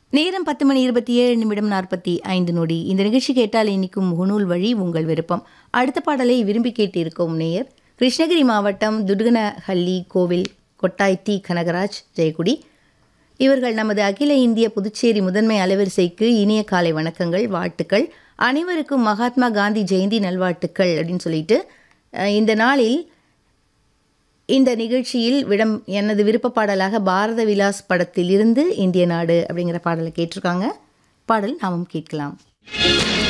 நேரம் பத்து மணி இருபத்தி ஏழு நிமிடம் நாற்பத்தி ஐந்து நொடி இந்த நிகழ்ச்சி கேட்டால் இனிக்கும் முகநூல் வழி உங்கள் விருப்பம் அடுத்த பாடலை விரும்பி கேட்டிருக்கும் நேயர் கிருஷ்ணகிரி மாவட்டம் துடுகனஹள்ளி கோவில் கொட்டாய் தி கனகராஜ் ஜெயக்குடி இவர்கள் நமது அகில இந்திய புதுச்சேரி முதன்மை அலைவரிசைக்கு இனிய காலை வணக்கங்கள் வாழ்த்துக்கள் அனைவருக்கும் மகாத்மா காந்தி ஜெயந்தி நல்வாழ்த்துக்கள் அப்படின்னு சொல்லிட்டு அஹ், இந்த நாளில் இந்த நிகழ்ச்சியில் விடம் எனது விருப்ப பாடலாக பாரத விலாஸ் படத்தில் இருந்து இந்திய நாடு அப்படிங்கிற பாடலை கேட்டிருக்காங்க பாடல் நாமும் கேட்கலாம்